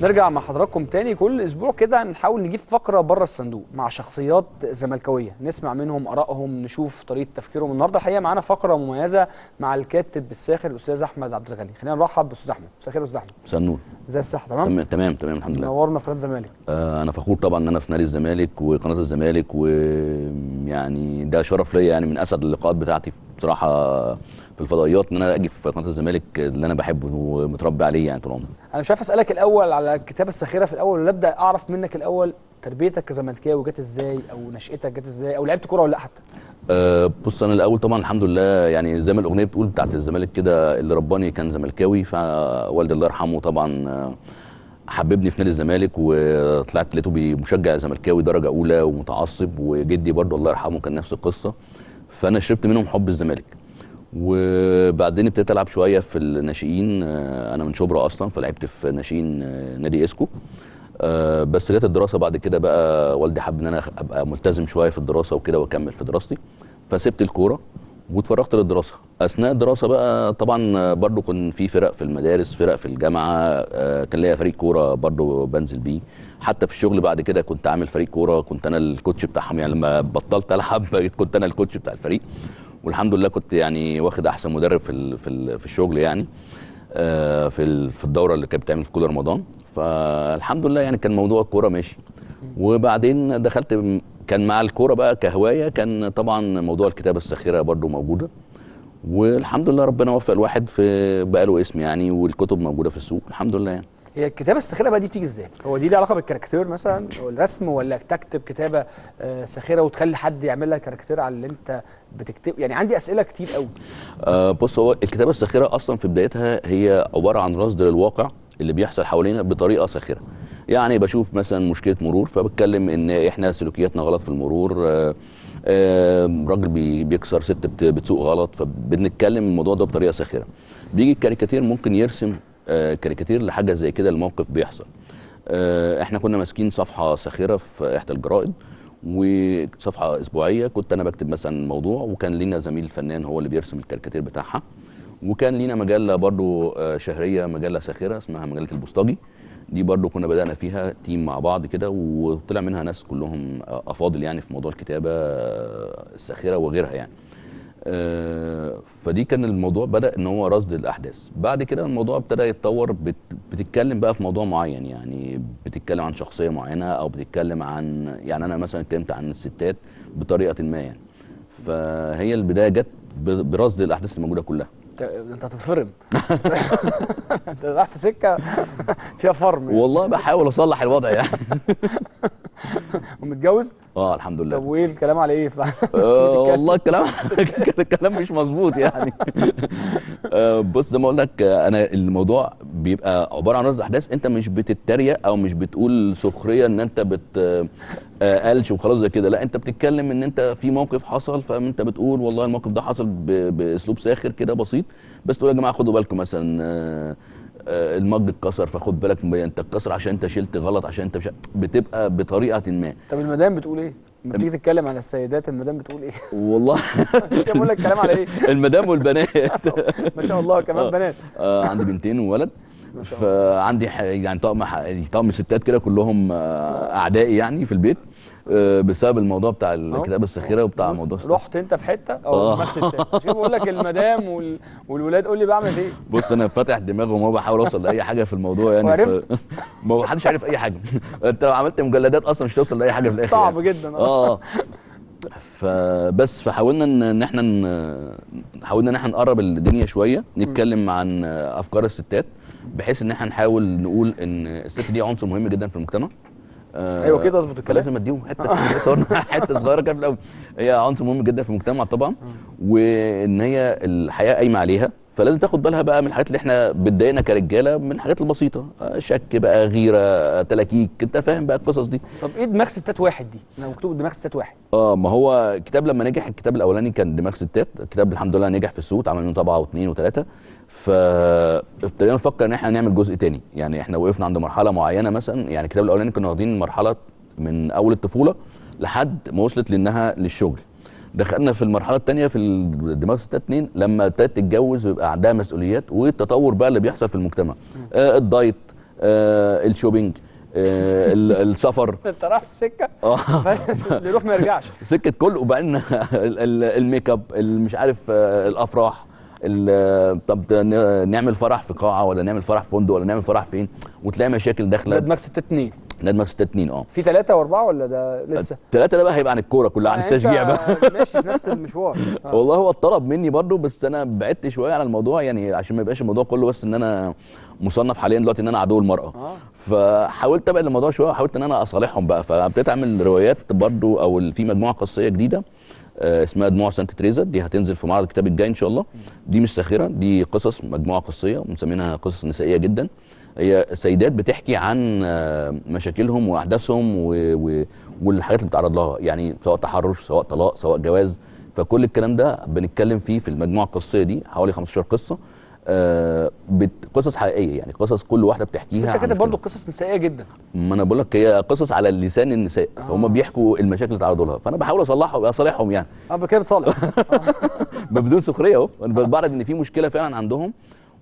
نرجع مع حضراتكم تاني كل اسبوع كده نحاول نجيب فقره بره الصندوق مع شخصيات زملكاويه نسمع منهم ارائهم نشوف طريقه تفكيرهم النهارده الحقيقه معانا فقره مميزه مع الكاتب الساخر الاستاذ احمد عبد الغني خلينا نرحب باستاذ احمد مساء الخير يا استاذ احمد مساء النور ازي الصحه تمام تمام تمام تمام الحمد لله نورنا في قناه الزمالك آه انا فخور طبعا ان انا في نادي الزمالك وقناه الزمالك ويعني ده شرف ليا يعني من اسعد اللقاءات بتاعتي بصراحه في الفضائيات ان انا اجي في قناه الزمالك اللي انا بحبه ومتربي عليه يعني طول عمري انا مش عارف اسالك الاول على الكتابه الساخره في الاول ولا ابدا اعرف منك الاول تربيتك كزملكاوي جت ازاي او نشاتك جت ازاي او لعبت كوره ولا لا حتى أه بص انا الاول طبعا الحمد لله يعني زي ما الاغنيه بتقول بتاعت الزمالك كده اللي رباني كان زملكاوي فوالدي الله يرحمه طبعا آه، حببني في نادي الزمالك وطلعت لقيته مشجع زملكاوي درجه اولى ومتعصب وجدي برضه الله يرحمه كان نفس القصه فانا شربت منهم حب الزمالك وبعدين ابتديت العب شويه في الناشئين آه، انا من شبرا اصلا فلعبت في ناشئين آه، نادي اسكو آه، بس جت الدراسه بعد كده بقى والدي حب ان انا ابقى ملتزم شويه في الدراسه وكده واكمل في دراستي فسبت الكوره واتفرغت للدراسه اثناء الدراسه بقى طبعا برضو كان في فرق في المدارس فرق في الجامعه آه، كان ليا فريق كوره برضو بنزل بيه حتى في الشغل بعد كده كنت عامل فريق كوره كنت انا الكوتش بتاعهم يعني لما بطلت العب بقيت كنت انا الكوتش بتاع الفريق والحمد لله كنت يعني واخد احسن مدرب في ال- في ال- في الشغل يعني آه، في ال- في الدوره اللي كانت بتعمل في كل رمضان فالحمد لله يعني كان موضوع الكوره ماشي وبعدين دخلت م- كان مع الكوره بقى كهوايه كان طبعا موضوع الكتابه الساخره برضو موجوده والحمد لله ربنا وفق الواحد في بقى له اسم يعني والكتب موجوده في السوق الحمد لله يعني هي الكتابه الساخره بقى دي بتيجي ازاي هو دي ليها علاقه بالكاركتير مثلا او الرسم ولا تكتب كتابه آه، ساخره وتخلي حد يعمل لك كاركتير على اللي انت بتكتب يعني عندي اسئله كتير قوي آه بص هو الكتابه الساخره اصلا في بدايتها هي عباره عن رصد للواقع اللي بيحصل حوالينا بطريقه ساخره يعني بشوف مثلا مشكله مرور فبتكلم ان احنا سلوكياتنا غلط في المرور آه آه راجل بي- بيكسر ست بت- بتسوق غلط فبنتكلم الموضوع ده بطريقه ساخره بيجي الكاريكاتير ممكن يرسم آه كاريكاتير لحاجه زي كده الموقف بيحصل آه، احنا كنا ماسكين صفحه ساخره في احدى الجرائد وصفحه اسبوعيه كنت انا بكتب مثلا موضوع وكان لينا زميل فنان هو اللي بيرسم الكاريكاتير بتاعها وكان لينا مجله برضو آه، شهريه مجله ساخره اسمها مجله البوسطجي دي برضو كنا بدانا فيها تيم مع بعض كده وطلع منها ناس كلهم آه، افاضل يعني في موضوع الكتابه آه، الساخره وغيرها يعني آه، فدي كان الموضوع بدا ان هو رصد الاحداث بعد كده الموضوع ابتدى يتطور بت بتتكلم بقى في موضوع معين يعني بتتكلم عن شخصيه معينه او بتتكلم عن يعني انا مثلا اتكلمت عن الستات بطريقه ما يعني فهي البدايه جت ب- برصد الاحداث الموجوده كلها انت انت هتتفرم انت رايح في سكه فيها فرم يعني. والله بحاول اصلح الوضع يعني ومتجوز اه الحمد لله طب وايه الكلام على ايه آه والله الكلام الكلام مش مظبوط يعني آه بص زي ما اقول لك آه، انا الموضوع بيبقى عباره عن رصد احداث انت مش بتتريق او مش بتقول سخريه ان انت بت آه، آه، قلش وخلاص زي كده لا انت بتتكلم ان انت في موقف حصل فانت بتقول والله الموقف ده حصل ب- باسلوب ساخر كده بسيط بس تقول يا جماعه خدوا بالكم مثلا آه، آه، المج اتكسر فخد بالك من- انت اتكسر عشان انت شلت غلط عشان انت مش بتبقى بطريقه ما طب المدام بتقول ايه؟ لما بتيجي تتكلم عن السيدات المدام بتقول ايه؟ والله كده بقول لك كلام على ايه؟ المدام والبنات ما شاء الله كمان آه. بنات آه عندي بنتين وولد ما شاء الله فعندي ح- يعني طقم ح- طقم ستات كده كلهم آه اعدائي يعني في البيت آه بسبب الموضوع بتاع الكتابه الساخره وبتاع بص، موضوع رحت انت في حته او آه. دماغ ستات عشان بقول لك المدام وال... والولاد قول لي بعمل ايه؟ بص انا فاتح دماغهم وما بحاول اوصل لاي حاجه في الموضوع يعني وعرفت؟ ما حدش عارف اي حاجه انت لو عملت مجلدات اصلا مش توصل لاي حاجه في الاخر صعب يعني. جدا اه اه فبس فحاولنا ان ان احنا ن- حاولنا ان احنا نقرب الدنيا شويه نتكلم عن افكار الستات بحيث ان احنا نحاول نقول ان الست دي عنصر مهم جدا في المجتمع آه، أيوة كده اظبط الكلام. فلازم اديهم حته صورنا حته صغيره كده في الاول هي عنصر مهم جدا في المجتمع طبعا وان هي الحياه قايمه عليها فلازم تاخد بالها بقى من الحاجات اللي احنا بتضايقنا كرجاله من الحاجات البسيطه آه، شك بقى غيره آه، تلاكيك انت فاهم بقى القصص دي طب ايه دماغ ستات واحد دي؟ انا مكتوب دماغ ستات واحد اه ما هو الكتاب لما نجح الكتاب الاولاني كان دماغ ستات الكتاب الحمد لله نجح في السوق اتعمل منه طبعه واثنين وثلاثه فابتدينا نفكر ان احنا نعمل جزء تاني يعني احنا وقفنا عند مرحله معينه مثلا يعني الكتاب الاولاني كنا واخدين مرحله من اول الطفوله لحد ما وصلت لانها للشغل دخلنا في المرحله الثانيه في الدماغ 6 2 لما ابتدت تتجوز ويبقى عندها مسؤوليات والتطور بقى اللي بيحصل في المجتمع آه الدايت آه الشوبينج آه ال- السفر انت رايح في سكه اه اللي يروح ما يرجعش سكه كله وبعدين ال- ال- الميك اب ال- مش عارف آه، الافراح ال- طب ن- نعمل فرح في قاعه ولا نعمل فرح في فندق ولا نعمل فرح فين وتلاقي مشاكل ده داخله دماغ 6 2 ده دماغ 6 2 اه في ثلاثة وأربعة ولا ده لسه؟ الثلاثه ده بقى هيبقى عن الكوره كلها عن يعني التشجيع أنت بقى ماشي في نفس المشوار آه. والله هو اتطلب مني برضو بس انا بعدت شويه على الموضوع يعني عشان ما يبقاش الموضوع كله بس ان انا مصنف حاليا دلوقتي ان انا عدو المراه اه فحاولت ابعد الموضوع شويه وحاولت ان انا اصالحهم بقى فابتديت اعمل روايات برضو او ال- في مجموعه قصيه جديده آه، اسمها دموع سانت تريزا دي هتنزل في معرض الكتاب الجاي ان شاء الله دي مش ساخره دي قصص مجموعه قصيه مسمينها قصص نسائيه جدا هي سيدات بتحكي عن آه، مشاكلهم واحداثهم و... و... والحاجات اللي بتتعرض لها يعني سواء تحرش سواء طلاق سواء جواز فكل الكلام ده بنتكلم فيه في المجموعه القصيه دي حوالي 15 قصه آه بت... قصص حقيقيه يعني قصص كل واحده بس بتحكيها انت عن كاتب مشكلة. برضه قصص نسائيه جدا ما انا بقول لك هي قصص على لسان النساء فهم آه. بيحكوا المشاكل اللي تعرضوا لها فانا بحاول اصلحهم اصالحهم يعني اه كده بتصالح بدون سخريه اهو انا بعرف ان في مشكله فعلا عندهم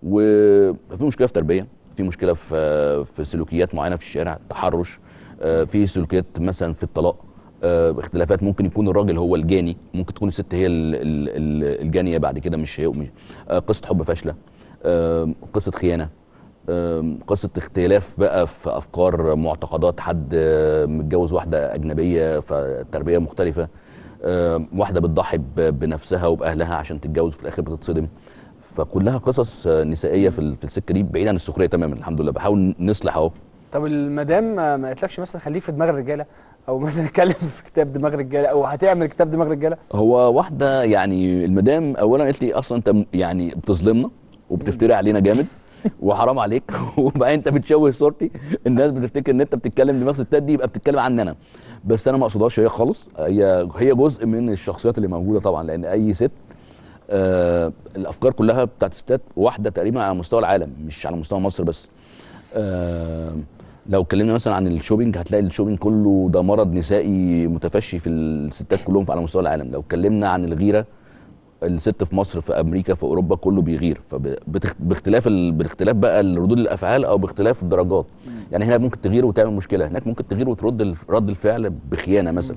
وفي مشكله في تربيه في مشكله في في سلوكيات معينه في الشارع تحرش آه، في سلوكيات مثلا في الطلاق آه، اختلافات ممكن يكون الراجل هو الجاني ممكن تكون الست هي ال- ال- ال- الجانيه بعد كده مش هي مش آه، قصه حب فاشله آه، قصه خيانه آم، قصة اختلاف بقى في أفكار معتقدات حد آه، متجوز واحدة أجنبية فالتربية مختلفة آم، واحدة بتضحي ب- بنفسها وبأهلها عشان تتجوز في الآخر بتتصدم فكلها قصص آه، نسائية في ال- في السكة دي بعيد عن السخرية تماما الحمد لله بحاول نصلح أهو طب المدام ما ما قالتلكش مثلا خليك في دماغ الرجاله او مثلا اتكلم في كتاب دماغ رجاله او هتعمل كتاب دماغ رجاله هو واحدة يعني المدام أولا قالت لي أصلا أنت م- يعني بتظلمنا وبتفتري علينا جامد وحرام عليك وبقى انت بتشوه صورتي الناس بتفتكر ان انت بتتكلم دماغ ستات دي يبقى بتتكلم عني انا بس انا ما اقصدهاش هي خالص هي هي جزء من الشخصيات اللي موجوده طبعا لان اي ست آه الافكار كلها بتاعت الستات واحده تقريبا على مستوى العالم مش على مستوى مصر بس آه لو اتكلمنا مثلا عن الشوبينج هتلاقي الشوبينج كله ده مرض نسائي متفشي في الستات كلهم على مستوى العالم لو اتكلمنا عن الغيره الست في مصر في امريكا في اوروبا كله بيغير فباختلاف ال... باختلاف بقى ردود الافعال او باختلاف الدرجات يعني هنا ممكن تغير وتعمل مشكله هناك ممكن تغير وترد ال- رد الفعل بخيانه مثلا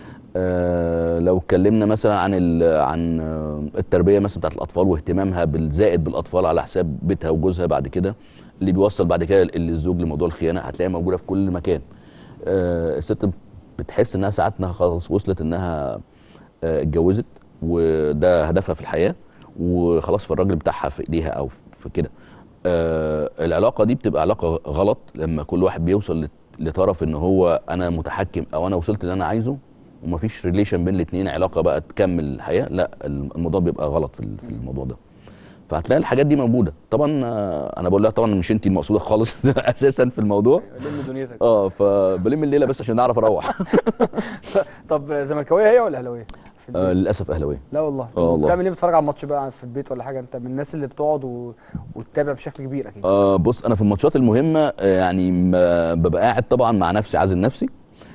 آه لو اتكلمنا مثلا عن ال... عن آه، التربيه مثلا بتاعت الاطفال واهتمامها بالزائد بالاطفال على حساب بيتها وجوزها بعد كده اللي بيوصل بعد كده ال- الزوج لموضوع الخيانه هتلاقيها موجوده في كل مكان آه الست بتحس انها ساعات انها خلاص وصلت انها آه، اتجوزت وده هدفها في الحياه وخلاص فالراجل بتاعها في ايديها او في كده آه العلاقه دي بتبقى علاقه غلط لما كل واحد بيوصل لت- لطرف ان هو انا متحكم او انا وصلت اللي انا عايزه ومفيش ريليشن بين الاثنين علاقه بقى تكمل الحياه لا الموضوع بيبقى غلط في ال- في الموضوع ده فهتلاقي الحاجات دي موجوده طبعا آه، انا بقول لها طبعا مش انت المقصوده خالص اساسا في الموضوع لم دنيتك اه فبلم الليله بس عشان نعرف اروح طب زملكاويه هي ولا اهلاويه؟ في البيت؟ آه للاسف اهلاويه لا والله آه والله. بتعمل ايه بتتفرج على الماتش بقى في البيت ولا حاجه انت من الناس اللي بتقعد و... وتتابع بشكل كبير اكيد آه بص انا في الماتشات المهمه آه يعني ما- ببقى قاعد طبعا مع نفسي عازل نفسي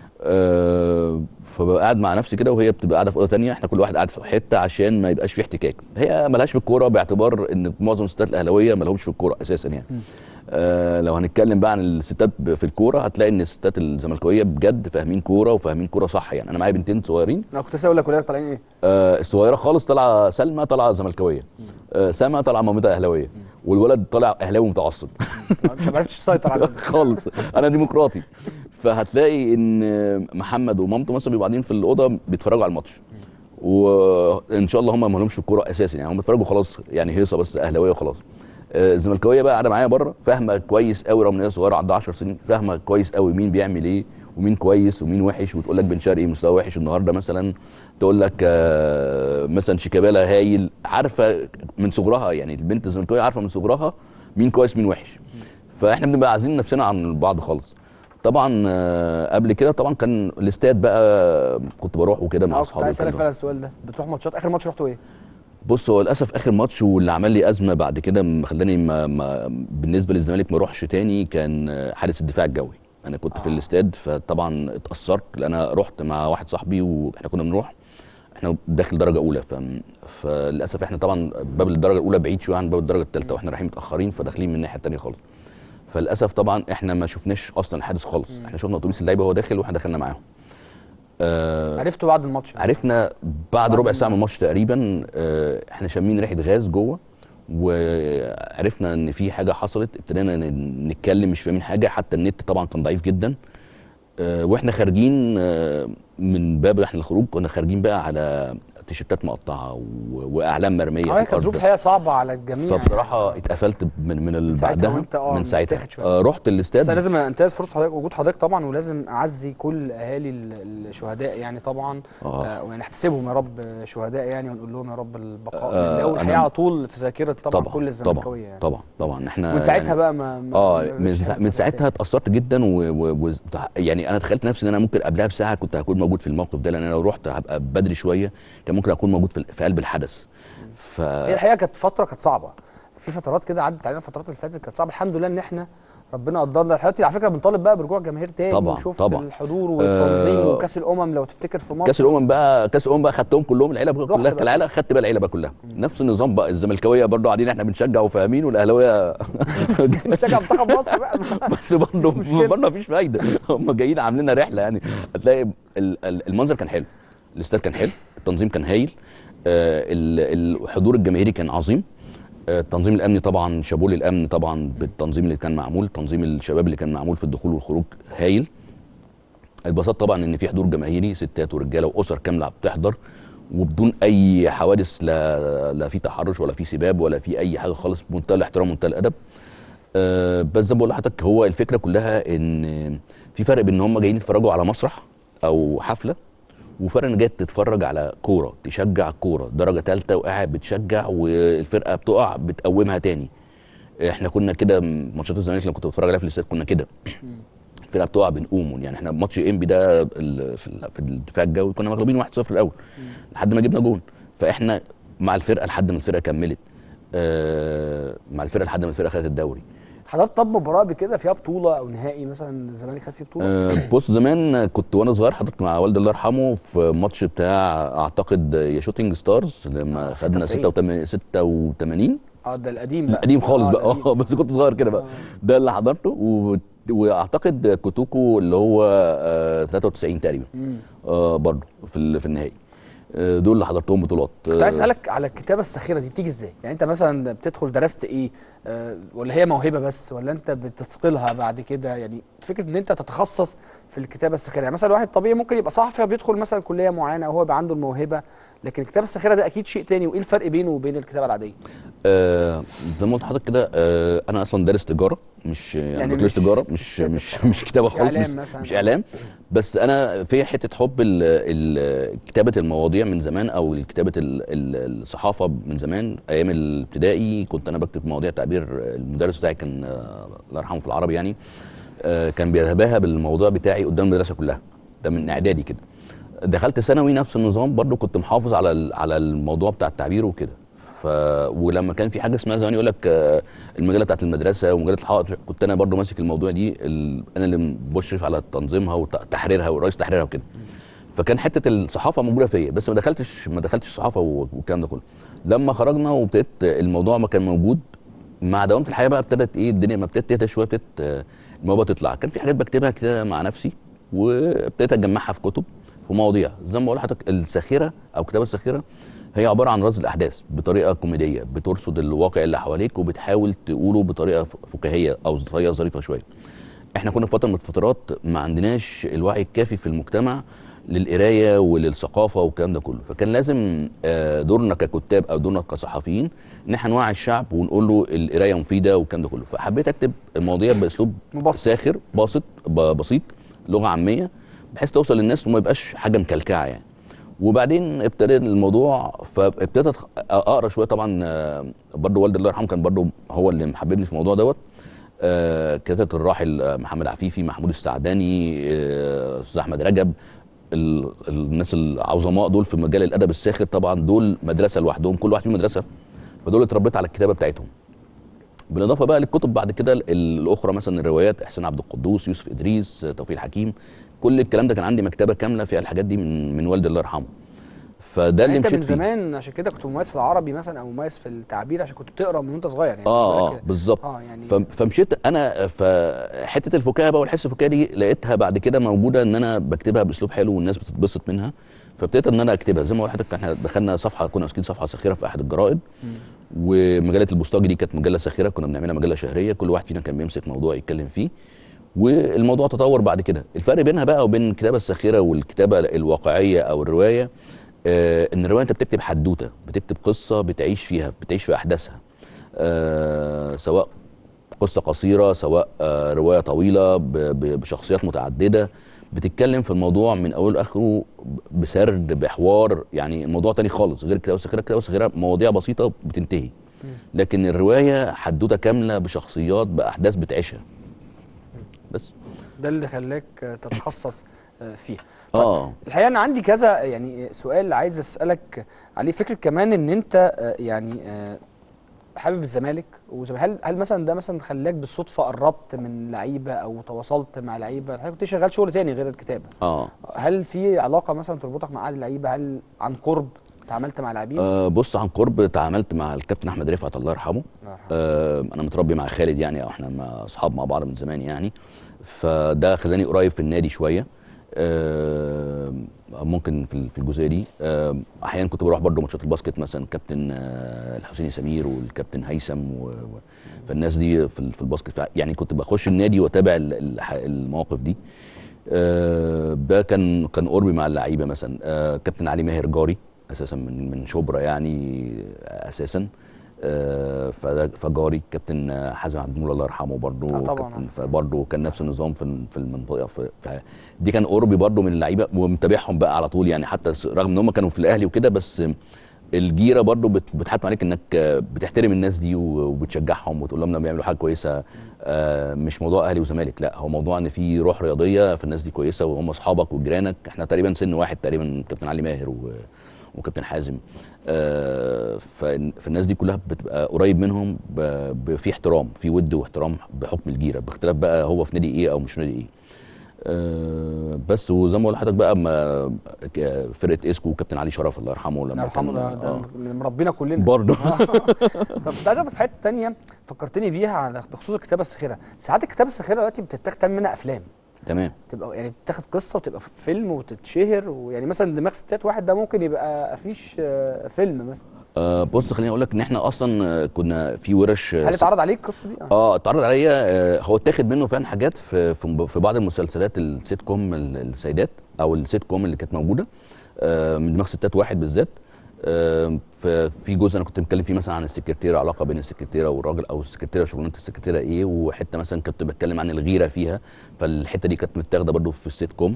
آه فببقى قاعد مع نفسي كده وهي بتبقى قاعده في اوضه تانية احنا كل واحد قاعد في حته عشان ما يبقاش في احتكاك هي ملهاش في الكوره باعتبار ان معظم الستات الاهلاويه ما لهمش في الكوره اساسا يعني آه لو هنتكلم بقى عن الستات ب- في الكوره هتلاقي ان الستات الزملكاويه بجد فاهمين كوره وفاهمين كوره صح يعني انا معايا بنتين صغيرين انا كنت لسه اقول لك ولادك طالعين ايه؟ آه الصغيره خالص طالعه سلمى طالعه زملكاويه آه سما طالعه مامتها اهلاويه والولد طالع اهلاوي متعصب مش ما عرفتش تسيطر على خالص انا ديمقراطي فهتلاقي ان محمد ومامته مثلا بيبقوا قاعدين في الاوضه بيتفرجوا على الماتش وان شاء الله هم ما لهمش في الكوره اساسا يعني هم بيتفرجوا خلاص يعني هيصه بس اهلاويه وخلاص آه، الزملكاويه بقى قاعده معايا بره فاهمه كويس قوي رغم ان هي صغيره عندها 10 سنين فاهمه كويس قوي مين بيعمل ايه ومين كويس ومين وحش وتقول لك بن شرقي مستوى وحش النهارده مثلا تقول لك آه، مثلا شيكابالا هايل عارفه من صغرها يعني البنت الزملكاويه عارفه من صغرها مين كويس مين وحش فاحنا بنبقى عايزين نفسنا عن بعض خالص طبعا آه، قبل كده طبعا كان الاستاد بقى كنت بروح وكده مع اه كنت اصحابي عايز اسالك وكده. فعلا السؤال ده بتروح ماتشات اخر ماتش رحتوا ايه؟ بص هو للاسف اخر ماتش واللي عمل لي ازمه بعد كده م- خلاني ما ما بالنسبه للزمالك ما اروحش تاني كان آه، حارس الدفاع الجوي انا كنت في آه. الاستاد فطبعا اتاثرت لان انا رحت مع واحد صاحبي واحنا كنا بنروح احنا داخل درجه اولى ف... فللاسف احنا طبعا باب الدرجه الاولى بعيد شويه عن باب الدرجه الثالثه واحنا رايحين متاخرين فداخلين من الناحيه الثانيه خالص فللاسف طبعا احنا ما شفناش اصلا الحادث خالص مم. احنا شفنا اتوبيس اللعيبه وهو داخل واحنا دخلنا معاهم آه عرفتوا بعد الماتش عرفنا بعد بعد ربع ال- ساعه من الماتش تقريبا آه، احنا شامين ريحه غاز جوه وعرفنا ان في حاجه حصلت ابتدينا ن- نتكلم مش فاهمين حاجه حتى النت طبعا كان ضعيف جدا آه، واحنا خارجين آه، من باب احنا الخروج كنا خارجين بقى على تيشيرتات مقطعه و- واعلام مرميه اه في كانت ظروف الارض الحقيقه صعبه على الجميع فبصراحه يعني. اتقفلت من من ال- ساعتها بعدها وانت اه من ساعتها متاخد شوية. آه، رحت بس انا الاستاد لازم انتهز فرصه حضرتك وجود حضرتك طبعا ولازم اعزي كل اهالي ال- الشهداء يعني طبعا آه. آه ويعني نحتسبهم يا رب شهداء يعني ونقول لهم يا رب البقاء آه، لله أنا- والحقيقه على طول في ذاكره طبعا, طبعا كل الزملكاويه طبعا يعني طبعا طبعا احنا ومن ساعتها يعني بقى ما ما- اه ما من, بقتش سا- تعمل من كده ساعتها تاني. اتاثرت جدا و... و... و... يعني انا تخيلت نفسي ان انا ممكن قبلها بساعه كنت هكون موجود في الموقف ده لان انا لو رحت هبقى بدري شويه كان ممكن اكون موجود في, في قلب الحدث ف هي الحقيقه كانت فتره كانت صعبه في فترات كده عدت علينا الفترات اللي فاتت كانت صعبه الحمد لله ان احنا ربنا قدرنا الحقيقه على فكره بنطالب بقى برجوع جماهير تاني طبعاً، وشفت طبعاً. الحضور والتنظيم آه، وكاس الامم لو تفتكر في مصر كاس الامم بقى كاس الامم بقى خدتهم كلهم العيله بقى رحت كلها بقى. كالعيله خدت بقى العيله بقى كلها نفس النظام بقى الزملكاويه برضو قاعدين احنا بنشجع وفاهمين والاهلاويه بنشجع منتخب مصر بقى بس برضه مش مشكلة. برضه مفيش فايده هم جايين عاملين لنا رحله يعني هتلاقي ال- ال- المنظر كان حلو الاستاد كان حلو التنظيم كان هايل آه، ال- الحضور الجماهيري كان عظيم آه، التنظيم الامني طبعا شابوه للامن طبعا بالتنظيم اللي كان معمول تنظيم الشباب اللي كان معمول في الدخول والخروج هايل البساط طبعا ان في حضور جماهيري ستات ورجاله واسر كامله بتحضر وبدون اي حوادث لا لا في تحرش ولا في سباب ولا في اي حاجه خالص بمنتهى الاحترام ومنتهى الادب آه، بس زي ما بقول لحضرتك هو الفكره كلها ان في فرق بين ان هم جايين يتفرجوا على مسرح او حفله وفرق ان جاي تتفرج على كوره تشجع كوره درجه ثالثه وقاعد بتشجع والفرقه بتقع بتقومها تاني احنا كنا كده ماتشات الزمالك لما كنت بتفرج عليها في الاستاد كنا كده الفرقه بتقع بنقوم يعني احنا ماتش انبي ده ال- في ال- في الدفاع الجوي كنا مغلوبين 1-0 الاول لحد ما جبنا جون فاحنا مع الفرقه لحد ما الفرقه كملت آه مع الفرقه لحد ما الفرقه خدت الدوري حضرتك طب مباراه قبل كده فيها بطوله او نهائي مثلا الزمالك خد فيه بطوله آه، بص زمان كنت وانا صغير حضرتك مع والدي الله يرحمه في ماتش بتاع اعتقد يا شوتنج ستارز لما آه، خدنا 96. 86 86 اه ده القديم بقى القديم خالص آه، بقى القديم. اه بس كنت صغير كده بقى آه. ده اللي حضرته و... واعتقد كوتوكو اللي هو آه 93 تقريبا مم. آه برضه في ال- في النهائي آه دول اللي حضرتهم بطولات كنت عايز آه، اسالك على الكتابه الساخره دي بتيجي ازاي يعني انت مثلا بتدخل درست ايه آه ولا هي موهبه بس ولا انت بتثقلها بعد كده يعني فكره ان انت تتخصص في الكتابه الساخره يعني مثلا واحد طبيعي ممكن يبقى صحفي بيدخل مثلا كليه معينه او هو يبقى عنده الموهبه لكن الكتابه الساخره ده اكيد شيء تاني وايه الفرق بينه وبين الكتابه العاديه آه زي ما قلت لحضرتك كده آه انا اصلا دارس تجاره مش يعني, يعني بكالوريوس مش- تجاره مش مش كاتب مش طبعاً. مش كتابه مش خالص إعلام مش, مثلاً. مش اعلام بس انا في حته حب ال ال كتابه المواضيع من زمان او كتابه ال- ال- الصحافه من زمان ايام الابتدائي كنت انا بكتب مواضيع تعبير المدرس بتاعي كان آه، الله يرحمه في العربي يعني آه، كان بيتباهى بالموضوع بتاعي قدام المدرسه كلها ده من اعدادي كده دخلت ثانوي نفس النظام برضو كنت محافظ على ال- على الموضوع بتاع التعبير وكده ف ولما كان في حاجه اسمها زمان يقول لك آه، المجله بتاعت المدرسه ومجله الحائط كنت انا برضو ماسك الموضوع دي ال... انا اللي بشرف على تنظيمها وتحريرها ورئيس تحريرها وكده فكان حته الصحافه موجوده فيا بس ما دخلتش ما دخلتش صحافه و- والكلام ده كله لما خرجنا وابتديت الموضوع ما كان موجود مع دوامه الحياه بقى ابتدت ايه الدنيا ما ابتدت تهدى شويه ابتدت آه، الموضوع تطلع كان في حاجات بكتبها كده مع نفسي وابتديت اجمعها في كتب في مواضيع زي ما بقول لحضرتك الساخره او الكتابه الساخره هي عباره عن رصد الاحداث بطريقه كوميديه بترصد الواقع اللي حواليك وبتحاول تقوله بطريقه ف- فكاهيه او طريقه ظريفه شويه احنا كنا في فتره من الفترات ما عندناش الوعي الكافي في المجتمع للقرايه وللثقافه والكلام ده كله فكان لازم آه، دورنا ككتاب او دورنا كصحفيين ان احنا نوعي الشعب ونقول له القرايه مفيده والكلام ده كله فحبيت اكتب المواضيع باسلوب مبسط. ساخر باسط ب- بسيط لغه عاميه بحيث توصل للناس وما يبقاش حاجه مكلكعه يعني وبعدين ابتدى الموضوع فابتديت أتخ- اقرا شويه طبعا آه، برضه والدي الله يرحمه كان برضه هو اللي محببني في الموضوع دوت آه، كتبت الراحل آه، محمد عفيفي محمود السعداني آه، استاذ احمد رجب ال- الناس العظماء دول في مجال الادب الساخر طبعا دول مدرسه لوحدهم كل واحد فيهم مدرسه فدول اتربيت على الكتابه بتاعتهم بالاضافه بقى للكتب بعد كده ال- الاخرى مثلا الروايات احسان عبد القدوس يوسف ادريس آه، توفيق الحكيم كل الكلام ده كان عندي مكتبه كامله فيها الحاجات دي من من والدي الله يرحمه فده يعني اللي انت من مشيت فيه زمان عشان كده كنت مميز في العربي مثلا او مميز في التعبير عشان كنت بتقرا من وانت صغير يعني اه بالك اه كده. بالظبط اه يعني ف- فمشيت انا فحته الفكاهه بقى والحس الفكاهي دي لقيتها بعد كده موجوده ان انا بكتبها باسلوب حلو والناس بتتبسط منها فابتديت ان انا اكتبها زي ما قلت لحضرتك احنا دخلنا صفحه كنا ماسكين صفحه ساخره في احد الجرائد مم. ومجله البوسطجي دي كانت مجله ساخره كنا بنعملها مجله شهريه كل واحد فينا كان بيمسك موضوع يتكلم فيه والموضوع تطور بعد كده الفرق بينها بقى وبين الكتابه الساخره والكتابه الواقعيه او الروايه آه ان الروايه انت بتكتب حدوته بتكتب قصه بتعيش فيها بتعيش في احداثها آه سواء قصه قصيره سواء آه روايه طويله ب- ب- بشخصيات متعدده بتتكلم في الموضوع من اوله لاخره بسرد بحوار يعني الموضوع تاني خالص غير الكتابه الساخره الكتابه الساخره مواضيع بسيطه بتنتهي لكن الروايه حدوته كامله بشخصيات باحداث بتعيشها بس ده اللي خلاك آه، تتخصص آه، فيها اه الحقيقه انا عندي كذا يعني سؤال عايز اسالك عليه فكره كمان ان انت آه، يعني آه، حابب الزمالك وزم- هل هل مثلا ده مثلا خلاك بالصدفه قربت من لعيبه او تواصلت مع لعيبه الحقيقه كنت شغال شغل تاني غير الكتابه اه هل في علاقه مثلا تربطك مع عدد اللعيبه هل عن قرب تعاملت مع لاعبين آه بص عن قرب تعاملت مع الكابتن احمد رفعت الله يرحمه الله يرحمه. آه انا متربي مع خالد يعني او احنا مع اصحاب مع بعض من زمان يعني فده خلاني قريب في النادي شويه آه ممكن في ال- في الجزئيه دي آه احيانا كنت بروح برضو ماتشات الباسكت مثلا كابتن آه الحسيني سمير والكابتن هيثم و... و... فالناس دي في, ال- في الباسكت فع- يعني كنت بخش النادي واتابع ال- الح- المواقف دي آه، ده كان كان قربي مع اللعيبه مثلا آه، كابتن علي ماهر جاري اساسا من من شبرا يعني اساسا آه، فده فجاري كابتن آه، حازم عبد المولى الله يرحمه برضه آه، طبعاً كابتن عارفه. فبرضه كان نفس النظام في ال- في المنطقه في في- دي كان قربي برضه من اللعيبه ومتابعهم بقى على طول يعني حتى س- رغم ان هم كانوا في الاهلي وكده بس الجيره برضو بت- بتحتم عليك انك آه، بتحترم الناس دي و- وبتشجعهم وتقول لهم لما بيعملوا حاجه كويسه آه، مش موضوع اهلي وزمالك لا هو موضوع ان في روح رياضيه فالناس دي كويسه وهم اصحابك وجيرانك احنا تقريبا سن واحد تقريبا كابتن علي ماهر و وكابتن حازم آه، فالن- فالناس دي كلها بتبقى قريب منهم ب- ب- في احترام في ود واحترام بحكم الجيره باختلاف بقى هو في نادي ايه او مش نادي ايه آه، بس وزي ما بقول لحضرتك بقى ما ك- فرقه اسكو وكابتن علي شرف الله يرحمه لما الله يرحمه ده, كان ده آه. من مربينا كلنا برضه آه. طب كنت عايز اخد في حته تانية فكرتني بيها على بخصوص الكتابه الساخره ساعات الكتابه الساخره دلوقتي بتتاخد تعمل منها افلام تمام تبقى يعني تاخد قصه وتبقى فيلم وتتشهر ويعني مثلا دماغ ستات واحد ده ممكن يبقى افيش آه، فيلم مثلا آه بص خليني اقول لك ان احنا اصلا آه، كنا في ورش آه، هل اتعرض عليك القصه دي؟ اه اتعرض عليا آه، هو اتاخد منه فعلا حاجات في في في بعض المسلسلات السيت كوم ال- السيدات او السيت كوم اللي كانت موجوده آه، من دماغ ستات واحد بالذات آه، ففي جزء انا كنت متكلم فيه مثلا عن السكرتيره علاقه بين السكرتيره والراجل او السكرتيره شغلانه السكرتيره ايه وحته مثلا كنت بتكلم عن الغيره فيها فالحته دي كانت متاخده برضو في السيت كوم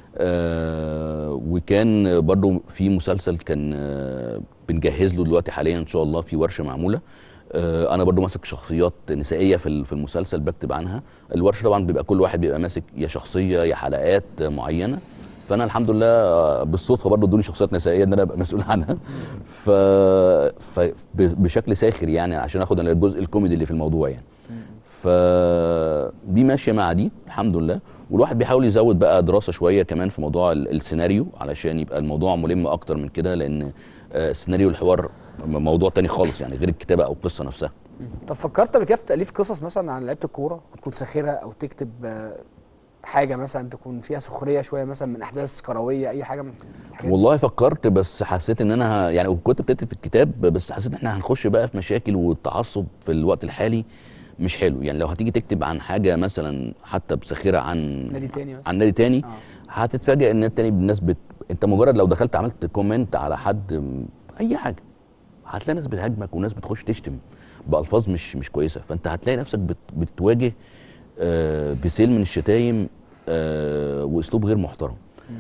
آه وكان برضو في مسلسل كان آه بنجهز له دلوقتي حاليا ان شاء الله في ورشه معموله آه انا برضو ماسك شخصيات نسائيه في ال- في المسلسل بكتب عنها الورشه طبعا بيبقى كل واحد بيبقى ماسك يا شخصيه يا حلقات معينه فانا الحمد لله آه، بالصدفه برضو ادوني شخصيات نسائيه ان انا ابقى مسؤول عنها ف... ف... ب- بشكل ساخر يعني عشان اخد انا الجزء الكوميدي اللي في الموضوع يعني ف دي ماشيه مع دي الحمد لله والواحد بيحاول يزود بقى دراسه شويه كمان في موضوع ال- السيناريو علشان يبقى الموضوع ملم اكتر من كده لان آه، السيناريو الحوار م- موضوع تاني خالص يعني غير الكتابه او القصه نفسها طب فكرت قبل كده في تاليف قصص مثلا عن لعيبه الكوره وتكون ساخره او تكتب آه، حاجه مثلا تكون فيها سخريه شويه مثلا من احداث كرويه اي حاجه من الحاجات دي؟ والله فكرت بس حسيت ان انا ه- يعني وكنت بكتب في الكتاب بس حسيت ان احنا هنخش بقى في مشاكل والتعصب في الوقت الحالي مش حلو يعني لو هتيجي تكتب عن حاجه مثلا حتى بساخره عن نادي تاني مثلا عن نادي تاني اه هتتفاجئ ان التاني الناس بت... انت مجرد لو دخلت عملت كومنت على حد م- اي حاجه هتلاقي ناس بتهاجمك وناس بتخش تشتم بالفاظ مش مش كويسه فانت هتلاقي نفسك بت... بتواجه آه بسيل من الشتايم آه واسلوب غير محترم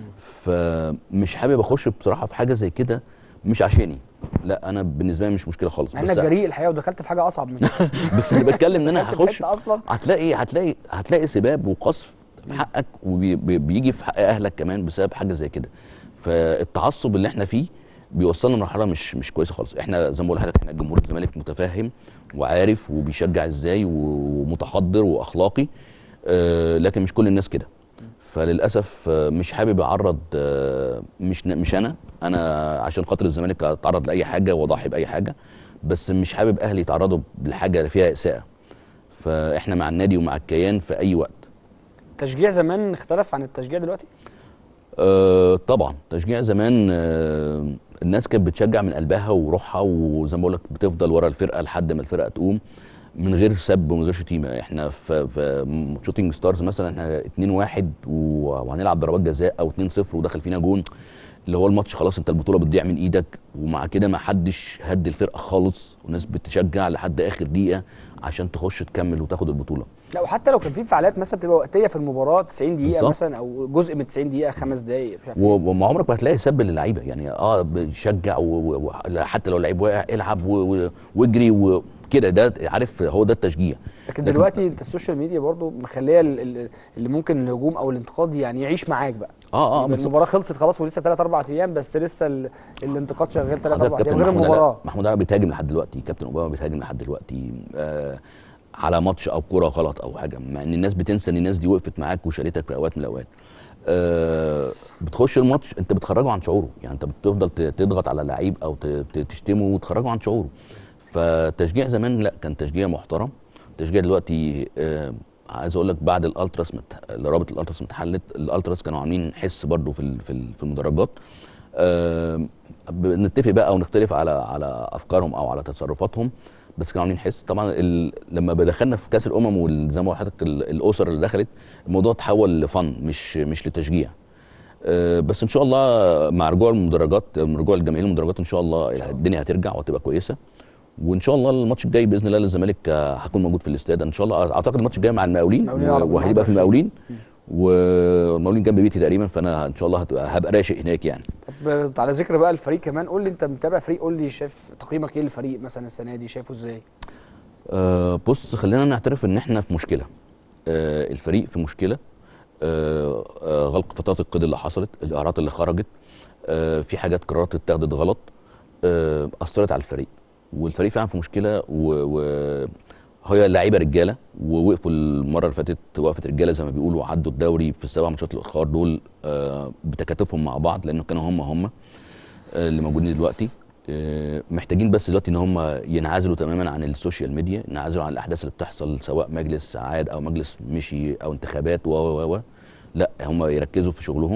فمش حابب اخش بصراحه في حاجه زي كده مش عشاني لا انا بالنسبه لي مش مشكله خالص مع انك بس جريء الحقيقه ودخلت في حاجه اصعب من كده بس انا بتكلم ان انا دخلت في هخش حتة اصلا هتلاقي هتلاقي هتلاقي سباب وقصف في حقك وبيجي في حق اهلك كمان بسبب حاجه زي كده فالتعصب اللي احنا فيه بيوصلنا لمرحله مش مش كويسه خالص احنا زي ما بقول لحضرتك احنا جمهور الزمالك متفهم وعارف وبيشجع ازاي ومتحضر واخلاقي آه لكن مش كل الناس كده فللاسف آه، مش حابب اعرض آه، مش ن- مش انا انا عشان خاطر الزمالك اتعرض لاي حاجه واضحي باي حاجه بس مش حابب اهلي يتعرضوا لحاجه اللي فيها اساءه فاحنا مع النادي ومع الكيان في اي وقت التشجيع زمان اختلف عن التشجيع دلوقتي أه طبعا تشجيع زمان أه الناس كانت بتشجع من قلبها وروحها وزي ما بقول لك بتفضل ورا الفرقه لحد ما الفرقه تقوم من غير سب ومن غير شتيمه احنا في في شوتنج ستارز مثلا احنا 2 1 وهنلعب ضربات جزاء او 2 0 ودخل فينا جون اللي هو الماتش خلاص انت البطوله بتضيع من ايدك ومع كده ما حدش هد الفرقه خالص والناس بتشجع لحد اخر دقيقه عشان تخش تكمل وتاخد البطوله لا وحتى لو كان في فعاليات مثلا بتبقى وقتيه في المباراه 90 دقيقه بالظبط. مثلا او جزء من 90 دقيقه خمس دقائق مش عارف إيه. و- وما عمرك ما هتلاقي سب للعيبه يعني اه بيشجع و- و- و- حتى لو لعيب واقع العب و- و- واجري وكده ده عارف هو ده التشجيع لكن لكن- دلوقتي انت السوشيال ميديا برضو مخليه ال- ال- اللي ممكن الهجوم او الانتقاد يعني يعيش معاك بقى اه اه يبقى بالظبط. المباراه خلصت خلاص ولسه 3 4 ايام بس لسه ال- الانتقاد شغال 3 حضرتك 4 ايام كابتن غير محمود المباراه علاء محمود علاء بيتهاجم لحد دلوقتي كابتن اوباما بيتهاجم لحد دلوقتي آه على ماتش او كوره غلط او حاجه مع ان الناس بتنسى ان الناس دي وقفت معاك وشالتك في اوقات من الاوقات آه بتخش الماتش انت بتخرجه عن شعوره يعني انت بتفضل ت- تضغط على لعيب او ت- ت- تشتمه وتخرجه عن شعوره فتشجيع زمان لا كان تشجيع محترم تشجيع دلوقتي آه عايز اقول لك بعد الالتراس مت... رابط الالتراس ما اتحلت الالتراس كانوا عاملين حس برضو في ال- في ال- في المدرجات آه بنتفق بقى او نختلف على على افكارهم او على تصرفاتهم بس كانوا عاملين حس طبعا ال... لما دخلنا في كاس الامم وزي ما قلت لحضرتك ال- الاسر اللي دخلت الموضوع اتحول لفن مش مش لتشجيع آه، بس ان شاء الله مع رجوع المدرجات رجوع الجماهير المدرجات ان شاء الله الدنيا هترجع وهتبقى كويسه وان شاء الله الماتش الجاي باذن الله للزمالك آه، هكون موجود في الاستاد ان شاء الله اعتقد الماتش الجاي مع المقاولين المقاولين العرب وهيبقى في 21. المقاولين والمقاولين جنب بيتي تقريبا فانا ان شاء الله هتبقى هبقى راشق هناك يعني طب على ذكر بقى الفريق كمان قول لي انت متابع فريق قول لي شايف تقييمك ايه للفريق مثلا السنه دي شايفه ازاي آه، بص خلينا نعترف ان احنا في مشكله آه، الفريق في مشكله آه، آه، غلق فترات القيد اللي حصلت الاعارات اللي خرجت آه، في حاجات قرارات اتخذت غلط آه، اثرت على الفريق والفريق فعلا في مشكله و, و هي اللعيبه رجاله ووقفوا المره اللي فاتت وقفه رجاله زي ما بيقولوا وعدوا الدوري في السبع ماتشات الاخر دول آه، بتكاتفهم مع بعض لانه كانوا هم هم آه، اللي موجودين دلوقتي آه، محتاجين بس دلوقتي ان هم ينعزلوا تماما عن السوشيال ميديا ينعزلوا عن الاحداث اللي بتحصل سواء مجلس عاد او مجلس مشي او انتخابات و و و لا هم يركزوا في شغلهم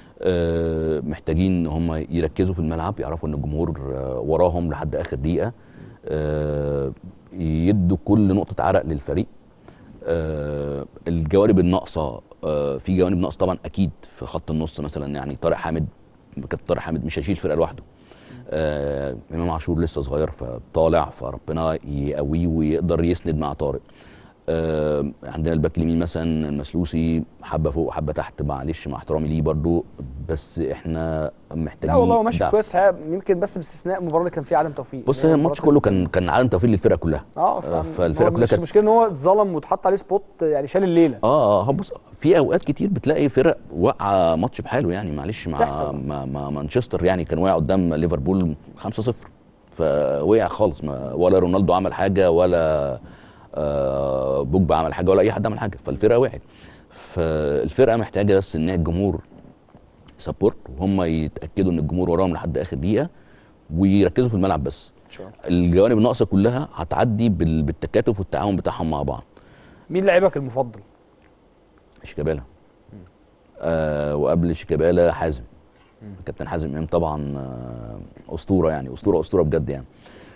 آه، محتاجين ان هم يركزوا في الملعب يعرفوا ان الجمهور آه، وراهم لحد اخر دقيقه آه، يدوا كل نقطه عرق للفريق آه، الجوانب الناقصه آه، في جوانب ناقصه طبعا اكيد في خط النص مثلا يعني طارق حامد كابتن طارق حامد مش هيشيل الفرقه لوحده آه امام عاشور لسه صغير فطالع فربنا يقويه ويقدر يسند مع طارق آه عندنا الباك اليمين مثلا المسلوسي حبه فوق حبه تحت معلش مع احترامي ليه برضو بس احنا محتاجين لا والله هو ماشي دعم. كويس ها، يمكن بس باستثناء المباراه اللي كان فيها عدم توفيق بص هي هي الماتش مباراة كله كان كان عدم توفيق للفرقه كلها اه آه، ف- فالفرقة هو كلها مش كانت- المشكله ان هو اتظلم واتحط عليه سبوت يعني شال الليله اه اه هو بص في اوقات كتير بتلاقي فرق واقعه ماتش بحاله يعني معلش مع بتحصل. مع, مع مانشستر يعني كان واقع قدام ليفربول 5-0 فوقع خالص ما ولا رونالدو عمل حاجه ولا آه بوجبا عمل حاجه ولا اي حد عمل حاجه فالفرقه وقعت فالفرقه محتاجه بس ان هي الجمهور سبورت وهم يتاكدوا ان الجمهور وراهم لحد اخر دقيقه ويركزوا في الملعب بس ان شاء الله الجوانب الناقصه كلها هتعدي بال- بالتكاتف والتعاون بتاعهم مع بعض مين لاعبك المفضل شيكابالا آه وقبل شيكابالا حازم كابتن حازم امام طبعا آه اسطوره يعني اسطوره اسطوره بجد يعني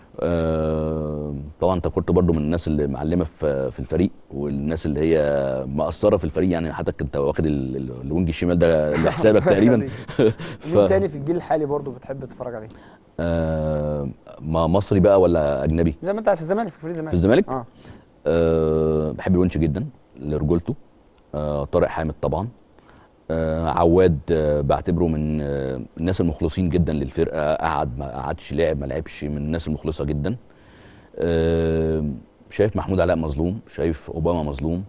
آه طبعا انت كنت برضو من الناس اللي معلمه في في الفريق والناس اللي هي مأثره في الفريق يعني حضرتك انت واخد ال- ال- الوينج الشمال ده لحسابك تقريبا مين تاني في الجيل الحالي برضو بتحب تتفرج عليه آه ما مصري بقى ولا اجنبي زي ما انت في الزمالك في فريق الزمالك في الزمالك اه أه بحب الونش جدا لرجولته أه طارق حامد طبعا أه عواد أه بعتبره من أه الناس المخلصين جدا للفرقه قعد ما قعدش لعب ما لعبش من الناس المخلصه جدا أه شايف محمود علاء مظلوم شايف اوباما مظلوم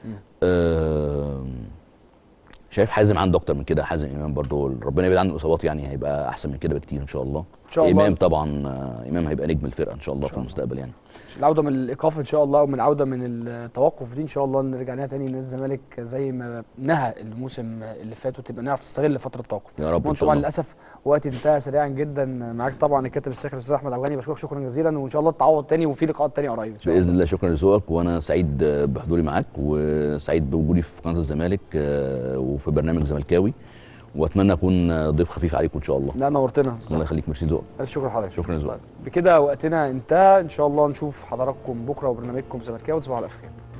أه شايف حازم عنده اكتر من كده حازم امام برضه ربنا يبعد عنه الاصابات يعني هيبقى احسن من كده بكتير ان شاء الله ان شاء الله امام طبعا آه، امام هيبقى نجم الفرقه ان شاء الله في شاء الله. المستقبل يعني العوده من الايقاف ان شاء الله ومن العوده من التوقف دي ان شاء الله نرجع لها تاني نادي الزمالك زي ما نهى الموسم اللي فات وتبقى نعرف نستغل فتره التوقف يا رب ان وانت شاء طبعا الله للاسف وقت انتهى سريعا جدا معاك طبعا الكاتب الساخر الاستاذ احمد عبد الغني بشكرك شكرا جزيلا وان شاء الله تتعوض تاني وفي لقاءات تاني قريب ان شاء باذن الله الله شكرا لذوقك وانا سعيد آه، بحضوري معاك وسعيد بوجودي في قناه الزمالك آه، وفي برنامج زملكاوي واتمنى اكون آه، ضيف خفيف عليكم ان شاء الله لا نورتنا الله يخليك ميرسي ذوقك الف شكر لحضرتك شكرا لذوقك بكده وقتنا انتهى ان شاء الله نشوف حضراتكم بكره وبرنامجكم زملكاوي تصبحوا على الف خير